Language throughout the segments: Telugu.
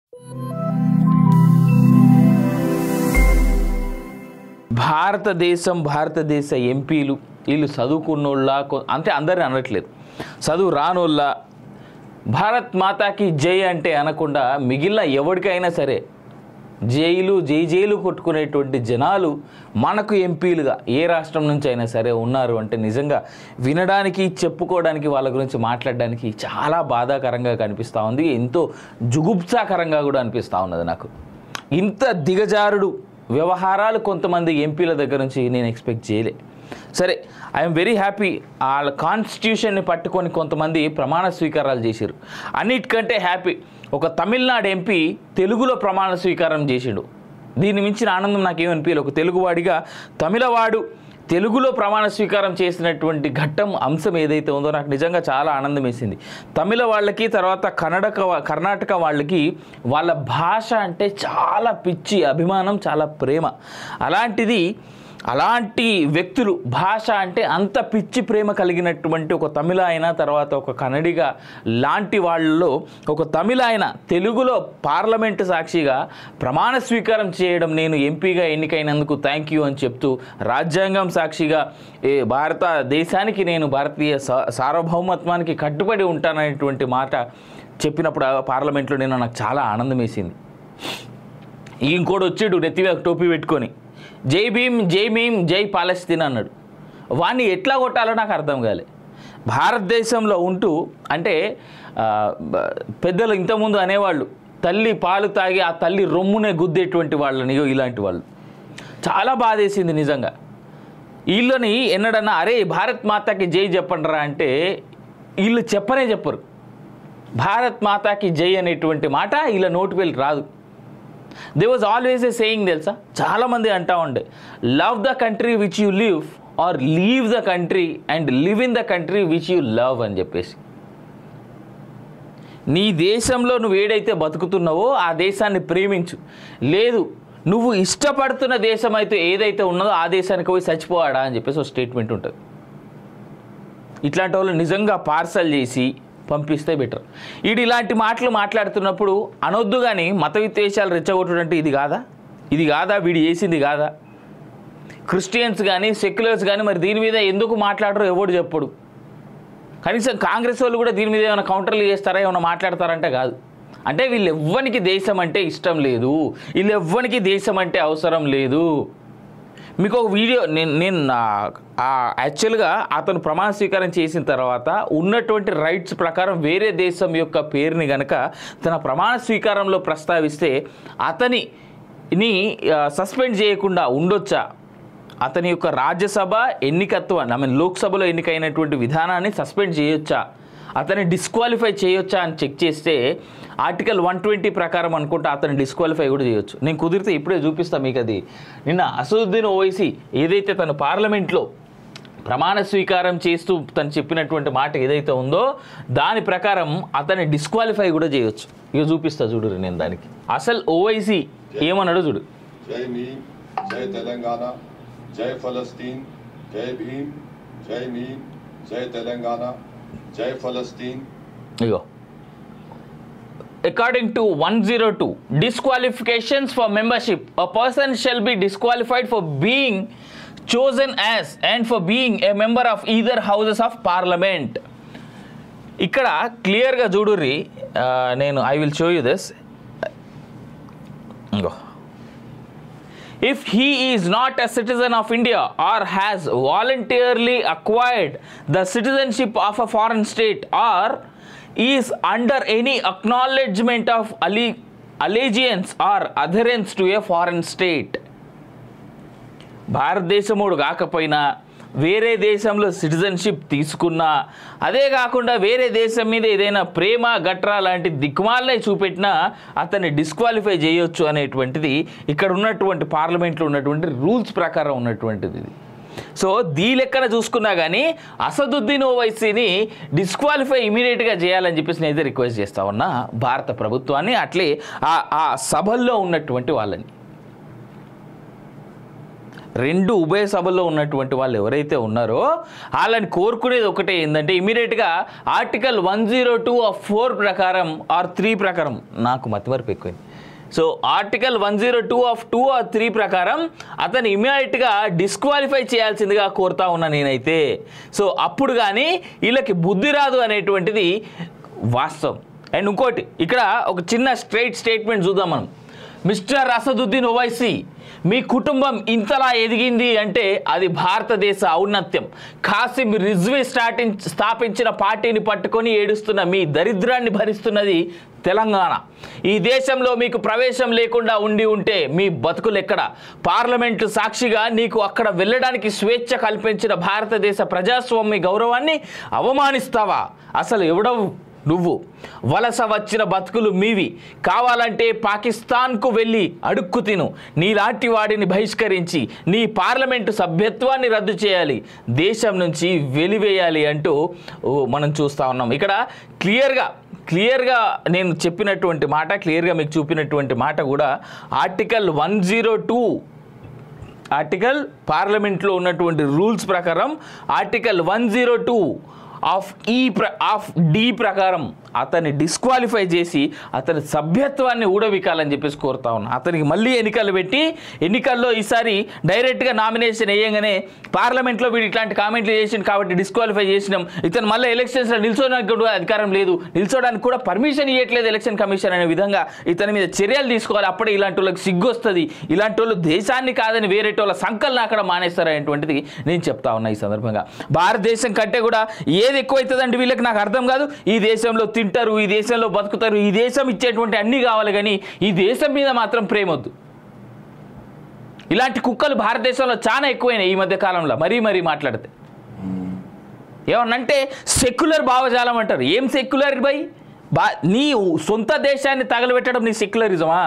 భారతదేశం భారతదేశ ఎంపీలు వీళ్ళు చదువుకున్నోళ్ళ కొ- అంటే అందరిని అనట్లేదు చదువు రానోళ్ళ భారత్ మాతాకి జై అంటే అనకుండా మిగిలిన ఎవరికైనా సరే జైలు జై జైలు కొట్టుకునేటువంటి జనాలు మనకు ఎంపీలుగా ఏ రాష్ట్రం నుంచి అయినా సరే ఉన్నారు అంటే నిజంగా వినడానికి చెప్పుకోవడానికి వాళ్ళ గురించి మాట్లాడడానికి చాలా బాధాకరంగా కనిపిస్తూ ఉంది ఎంతో జుగుప్సాకరంగా కూడా అనిపిస్తూ ఉన్నది నాకు ఇంత దిగజారుడు వ్యవహారాలు కొంతమంది ఎంపీల దగ్గర నుంచి నేను ఎక్స్పెక్ట్ చేయలే సరే ఐఎమ్ వెరీ హ్యాపీ వాళ్ళ కాన్స్టిట్యూషన్ని పట్టుకొని కొంతమంది ప్రమాణ స్వీకారాలు చేశారు అన్నిటికంటే హ్యాపీ ఒక తమిళనాడు ఎంపీ తెలుగులో ప్రమాణ స్వీకారం చేసిండు దీన్ని మించిన ఆనందం నాకేమనిపించలేదు ఒక తెలుగువాడిగా తమిళవాడు తెలుగులో ప్రమాణ స్వీకారం చేసినటువంటి ఘట్టం అంశం ఏదైతే ఉందో నాకు నిజంగా చాలా ఆనందం వేసింది తమిళ వాళ్ళకి తర్వాత కన్నడక వా- కర్ణాటక వాళ్ళకి వాళ్ళ భాష అంటే చాలా పిచ్చి అభిమానం చాలా ప్రేమ అలాంటిది అలాంటి వ్యక్తులు భాష అంటే అంత పిచ్చి ప్రేమ కలిగినటువంటి ఒక తమిళ ఆయన తర్వాత ఒక కన్నడిగా లాంటి వాళ్ళలో ఒక తమిళ ఆయన తెలుగులో పార్లమెంటు సాక్షిగా ప్రమాణ స్వీకారం చేయడం నేను ఎంపీగా ఎన్నికైనందుకు థ్యాంక్ యూ అని చెప్తూ రాజ్యాంగం సాక్షిగా ఏ భారతదేశానికి నేను భారతీయ సా- సార్వభౌమత్వానికి కట్టుబడి ఉంటాననేటువంటి మాట చెప్పినప్పుడు ఆ పార్లమెంట్లో నేను నాకు చాలా ఆనందం వేసింది ఇంకోటి వచ్చాడు నెత్తి మీద టోపీ పెట్టుకొని జై భీమ్ జై భీమ్ జై పాలస్తీన్ అన్నాడు వాడిని ఎట్లా కొట్టాలో నాకు అర్థం కాలే భారతదేశంలో ఉంటూ అంటే ఆ, బ- పెద్దలు ఇంతకుముందు అనేవాళ్ళు తల్లి పాలు తాగి ఆ తల్లి రొమ్మునే గుద్దేటువంటి వాళ్ళని ఇగో ఇలాంటి వాళ్ళు చాలా బాధేసింది నిజంగా వీళ్ళని ఎన్నడన్నా అరే భారత్ మాతాకి జై చెప్పండిరా అంటే వీళ్ళు చెప్పనే చెప్పరు భారత్ మాతాకి జై అనేటువంటి మాట వీళ్ళ నోటి వెళ్ళి రాదు they was always a saying తెలుసా చాలామంది అంటా ఉండే love the country which you live or leave the country and live in the country which you love అని చెప్పేసి నీ దేశంలో నువ్వు ఏడైతే బతుకుతున్నావో ఆ దేశాన్ని ప్రేమించు లేదు నువ్వు ఇష్టపడుతున్న దేశం అయితే ఏదైతే ఉన్నదో ఆ దేశానికి పోయి చచ్చిపోవాడా అని చెప్పేసి ఒక స్టేట్మెంట్ ఉంటుంది ఇట్లాంటి వాళ్ళు నిజంగా పార్సల్ చేసి పంపిస్తే బెటర్ వీడు ఇలాంటి మాటలు మాట్లాడుతున్నప్పుడు అనొద్దు కానీ మత విద్వేషాలు రెచ్చగొట్టడం అంటే ఇది కాదా ఇది కాదా వీడు చేసింది కాదా క్రిస్టియన్స్ కానీ సెక్యులర్స్ కానీ మరి దీని మీద ఎందుకు మాట్లాడరు ఎవడు చెప్పడు కనీసం కాంగ్రెస్ వాళ్ళు కూడా దీని మీద ఏమైనా కౌంటర్లు చేస్తారా ఏమైనా మాట్లాడతారంటే కాదు అంటే వీళ్ళు ఎవ్వనికి దేశం అంటే ఇష్టం లేదు వీళ్ళు ఎవ్వనికి దేశం అంటే అవసరం లేదు మీకు ఒక వీడియో నేను నేను నా- ఆ యాక్చువల్గా అతను ప్రమాణ స్వీకారం చేసిన తర్వాత ఉన్నటువంటి రైట్స్ ప్రకారం వేరే దేశం యొక్క పేరుని గనక తన ప్రమాణ స్వీకారంలో ప్రస్తావిస్తే అతనిని సస్పెండ్ చేయకుండా ఉండొచ్చా అతని యొక్క రాజ్యసభ ఎన్నికత్వాన్ని ఐ మీన్ లోక్సభలో ఎన్నికైనటువంటి విధానాన్ని సస్పెండ్ చేయొచ్చా అతన్ని డిస్క్వాలిఫై చేయొచ్చా అని చెక్ చేస్తే ఆర్టికల్ వన్ ట్వంటీ ప్రకారం అనుకుంటా అతన్ని డిస్క్వాలిఫై కూడా చేయొచ్చు నేను కుదిరితే ఇప్పుడే చూపిస్తా మీకు అది నిన్న అసదుద్దీన్ ఓవైసీ ఏదైతే తను పార్లమెంట్లో ప్రమాణ స్వీకారం చేస్తూ తను చెప్పినటువంటి మాట ఏదైతే ఉందో దాని ప్రకారం అతన్ని డిస్క్వాలిఫై కూడా చేయొచ్చు ఇక చూపిస్తా చూడు నేను దానికి అసలు ఓవైసీ ఏమన్నాడో చూడు जय मीम जय तेलंगाना जय फलस्तीन जय भीम जय मीम जय तेलंगाना जय फलस्तीन ఇగో According to 102, disqualifications for membership, a person shall be disqualified for being chosen as and for being a member of either houses of parliament. ఇక్కడ క్లియర్గా చూడుర్రి ఆ, నేను I will show you this ఇంకో if he is not a citizen of India or has voluntarily acquired the citizenship of a foreign state or is under any acknowledgement of alle- allegiance or adherence to a foreign state భారతదేశముడు కాకపోయినా వేరే దేశంలో సిటిజన్షిప్ తీసుకున్నా అదే కాకుండా వేరే దేశం మీద ఏదైనా ప్రేమ గట్రా లాంటి దిక్మాలనే చూపెట్టినా అతన్ని డిస్క్వాలిఫై చేయొచ్చు అనేటువంటిది ఇక్కడ ఉన్నటువంటి పార్లమెంట్లో ఉన్నటువంటి రూల్స్ ప్రకారం ఉన్నటువంటిది ఇది సో దీ లెక్కన చూసుకున్నా కానీ అసదుద్దీన్ ఓవైసీని డిస్క్వాలిఫై ఇమీడియట్గా చేయాలని చెప్పేసి నేనైతే రిక్వెస్ట్ చేస్తా ఉన్నా భారత ప్రభుత్వాన్ని అట్లే ఆ ఆ సభల్లో ఉన్నటువంటి వాళ్ళని రెండు ఉభయ సభల్లో ఉన్నటువంటి వాళ్ళు ఎవరైతే ఉన్నారో వాళ్ళని కోరుకునేది ఒకటే ఏంటంటే ఇమీడియట్గా article one zero two of four ప్రకారం ఆర్ త్రీ ప్రకారం నాకు మతిమరుపు ఎక్కువైంది so article one zero two of two or three ప్రకారం అతను ఇమీడియట్గా డిస్క్వాలిఫై చేయాల్సిందిగా కోరుతా ఉన్నా నేనైతే సో అప్పుడు కానీ వీళ్ళకి బుద్ధి రాదు అనేటువంటిది వాస్తవం అండ్ ఇంకోటి ఇక్కడ ఒక చిన్న స్ట్రైట్ స్టేట్మెంట్ చూద్దాం మనం మిస్టర్ అసదుద్దీన్ ఓవైసీ మీ కుటుంబం ఇంతలా ఎదిగింది అంటే అది భారతదేశ ఔన్నత్యం కాసిం రిజ్వీ స్టార్టింగ్ స్థాపించిన పార్టీని పట్టుకొని ఏడుస్తున్న మీ దరిద్రాన్ని భరిస్తున్నది తెలంగాణ ఈ దేశంలో మీకు ప్రవేశం లేకుండా ఉండి ఉంటే మీ బతుకులు ఎక్కడ పార్లమెంటు సాక్షిగా నీకు అక్కడ వెళ్ళడానికి స్వేచ్ఛ కల్పించిన భారతదేశ ప్రజాస్వామ్య గౌరవాన్ని అవమానిస్తావా అసలు ఎవడవు నువ్వు వలస వచ్చిన బతుకులు మీవి కావాలంటే పాకిస్తాన్కు వెళ్ళి అడుక్కు తిను నీలాంటి వాడిని బహిష్కరించి నీ పార్లమెంటు సభ్యత్వాన్ని రద్దు చేయాలి దేశం నుంచి వెలివేయాలి అంటూ ఓ, మనం చూస్తూ ఉన్నాం ఇక్కడ క్లియర్గా క్లియర్గా నేను చెప్పినటువంటి మాట క్లియర్గా మీకు చూపినటువంటి మాట కూడా article one zero two article పార్లమెంట్లో ఉన్నటువంటి రూల్స్ ప్రకారం article one zero two of ఈ ప్ర ఆఫ్ డి ప్రకారం అతన్ని డిస్క్వాలిఫై చేసి అతని సభ్యత్వాన్ని ఊడవికాలని చెప్పేసి కోరుతా ఉన్నా అతనికి మళ్ళీ ఎన్నికలు పెట్టి ఎన్నికల్లో ఈసారి డైరెక్ట్గా నామినేషన్ వేయగానే పార్లమెంట్లో వీడు ఇట్లాంటి కామెంట్లు చేసిండు కాబట్టి డిస్క్వాలిఫై చేసినాం ఇతను మళ్ళీ ఎలక్షన్స్లో నిల్చోడానికి కూడా అధికారం లేదు నిల్చోడానికి కూడా పర్మిషన్ ఇవ్వట్లేదు ఎలక్షన్ కమిషన్ అనే విధంగా ఇతని మీద చర్యలు తీసుకోవాలి అప్పుడే ఇలాంటి వాళ్ళకి సిగ్గు వస్తుంది ఇలాంటి వాళ్ళు దేశాన్ని కాదని వేరే వాళ్ళ సంకల్ని అక్కడ మానేస్తారనేటువంటిది నేను చెప్తా ఉన్నా ఈ సందర్భంగా భారతదేశం కంటే కూడా ఏది ఎక్కువైతుందండి వీళ్ళకి నాకు అర్థం కాదు ఈ దేశంలో తింటారు ఈ దేశంలో బతుకుతారు ఈ దేశం ఇచ్చేటువంటి అన్నీ కావాలి కానీ ఈ దేశం మీద మాత్రం ప్రేమ వద్దు ఇలాంటి కుక్కలు భారతదేశంలో చాలా ఎక్కువైనాయి ఈ మధ్య కాలంలో మరీ మరీ మాట్లాడితే ఏమన్నంటే సెక్యులర్ భావజాలం అంటారు ఏం సెక్యులర్ బై బా నీ సొంత దేశాన్ని తగలబెట్టడం నీ సెక్యులరిజమా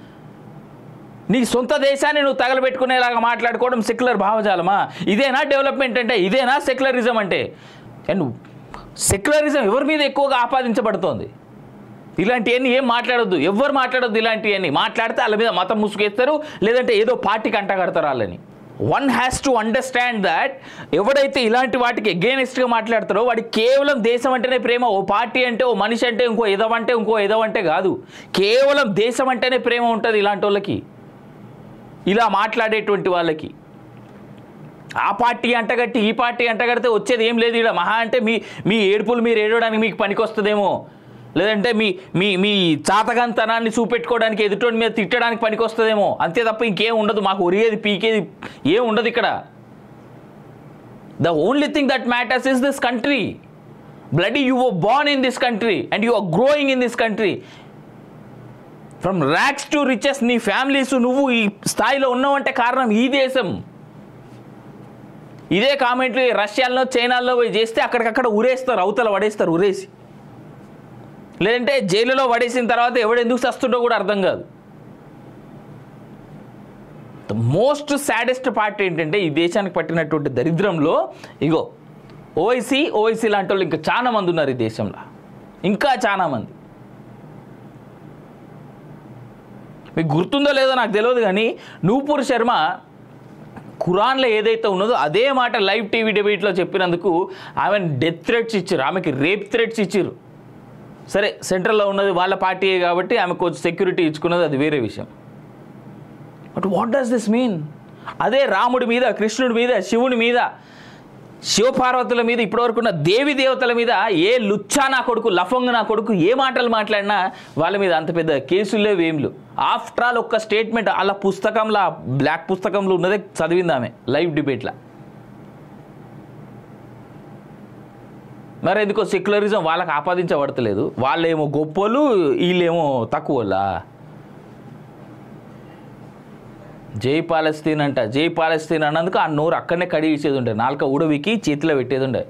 నీ సొంత దేశాన్ని నువ్వు తగలబెట్టుకునేలాగా మాట్లాడుకోవడం సెక్యులర్ భావజాలమా ఇదేనా డెవలప్మెంట్ అంటే ఇదేనా సెక్యులరిజం అంటే అండ్ సెక్యులరిజం ఎవరి మీద ఎక్కువగా ఆపాదించబడుతోంది ఇలాంటివన్నీ ఏం మాట్లాడొద్దు ఎవరు మాట్లాడొద్దు ఇలాంటివన్నీ మాట్లాడితే వాళ్ళ మీద మతం ముసుగేస్తారు లేదంటే ఏదో పార్టీకి అంటగడతారు వాళ్ళని one has to understand that ఎవడైతే ఇలాంటి వాటికి ఎగేనెస్ట్గా మాట్లాడతారో వాడికి కేవలం దేశం అంటేనే ప్రేమ ఓ పార్టీ అంటే ఓ మనిషి అంటే ఇంకో ఎదవంటే ఇంకో ఎదవంటే కాదు కేవలం దేశం అంటేనే ప్రేమ ఉంటుంది ఇలాంటి వాళ్ళకి ఇలా మాట్లాడేటువంటి వాళ్ళకి ఆ పార్టీ అంటగట్టి ఈ పార్టీ అంటగడితే వచ్చేది ఏం లేదు ఇక్కడ మహా అంటే మీ మీ ఏడుపులు మీరు ఏడవడానికి మీకు పనికొస్తుందేమో లేదంటే మీ మీ మీ చాతగంతనాన్ని చూపెట్టుకోవడానికి ఎదుటోడి మీద తిట్టడానికి పనికొస్తుందేమో అంతే తప్ప ఇంకేం ఉండదు మాకు ఒరిగేది పీకేది ఏం ఉండదు ఇక్కడ the only thing that matters is this country bloody you were born in this country and you are growing in this country from rags to riches నీ ఫ్యామిలీస్ నువ్వు ఈ స్థాయిలో ఉన్నావంటే కారణం ఈ దేశం ఇదే కామెంట్లు ఈ రష్యాలో చైనాలో పోయి చేస్తే అక్కడికక్కడ ఉరేస్తారు అవతల పడేస్తారు ఉరేసి లేదంటే జైలులో పడేసిన తర్వాత ఎవడు ఎందుకు చస్తుండో కూడా అర్థం కాదు ద మోస్ట్ సాడెస్ట్ పార్ట్ ఏంటంటే ఈ దేశానికి పట్టినటువంటి దరిద్రంలో ఇగో ఓవైసీ ఓవైసీ లాంటి వాళ్ళు ఇంకా చాలా మంది ఉన్నారు ఈ దేశంలో ఇంకా చాలా మంది మీకు గుర్తుందో లేదో నాకు తెలియదు కానీ నూపూర్ శర్మ ఖురాన్లో ఏదైతే ఉన్నదో అదే మాట లైవ్ టీవీ డిబేట్లో చెప్పినందుకు ఆమె డెత్ థ్రెట్స్ ఇచ్చారు ఆమెకి రేప్ థ్రెట్స్ ఇచ్చారు సరే సెంట్రల్లో ఉన్నది వాళ్ళ పార్టీయే కాబట్టి ఆమె కొంచెం సెక్యూరిటీ ఇచ్చుకున్నది అది వేరే విషయం but what does this mean అదే రాముడి మీద కృష్ణుడి మీద శివుని మీద శివపార్వతుల మీద ఇప్పటివరకు ఉన్న దేవి దేవతల మీద ఏ లుచ్చా నా కొడుకు లఫంగ్ నా కొడుకు ఏ మాటలు మాట్లాడినా వాళ్ళ మీద అంత పెద్ద కేసులు లేవు ఏం లేవు ఆఫ్టర్ ఆల్ ఒక్క స్టేట్మెంట్ అలా పుస్తకంలో ఆ బ్లాక్ పుస్తకంలో ఉన్నదే చదివింది ఆమె లైవ్ డిబేట్లో మరి ఎందుకో సెక్యులరిజం వాళ్ళకి ఆపాదించబడతలేదు వాళ్ళేమో గొప్పోళ్ళు వీళ్ళేమో తక్కువలా జై పాలస్తీన్ అంట జై పాలస్తీన్ అన్నందుకు ఆ నోరు అక్కడనే కడిగి ఇచ్చేది ఉండే నాలుక ఉడవికి చేతిలో పెట్టేది ఉండే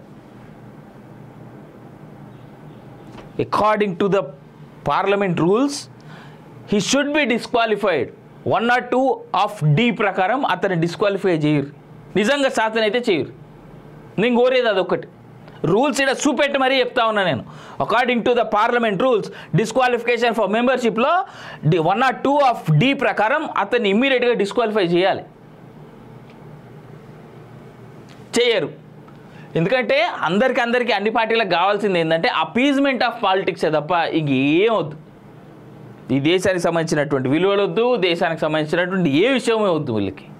according to the parliament rules he should be disqualified one nought two of D ప్రకారం అతన్ని డిస్క్వాలిఫై చేయరు నిజంగా సాధనైతే చేయరు నేను కోరేది అదొకటి రూల్స్ ఇక్కడ చూపెట్టి మరీ చెప్తా ఉన్నా నేను according to the parliament rules disqualification for మెంబర్షిప్లో D one nought two of D ప్రకారం అతన్ని ఇమ్మీడియట్గా డిస్క్వాలిఫై చేయాలి చేయరు ఎందుకంటే అందరికి అందరికీ అన్ని పార్టీలకు కావాల్సింది ఏంటంటే అపీజ్మెంట్ ఆఫ్ పాలిటిక్సే తప్ప ఇంక ఏం వద్దు ఈ దేశానికి సంబంధించినటువంటి విలువలు వద్దు దేశానికి సంబంధించినటువంటి ఏ విషయమే వద్దు వీళ్ళకి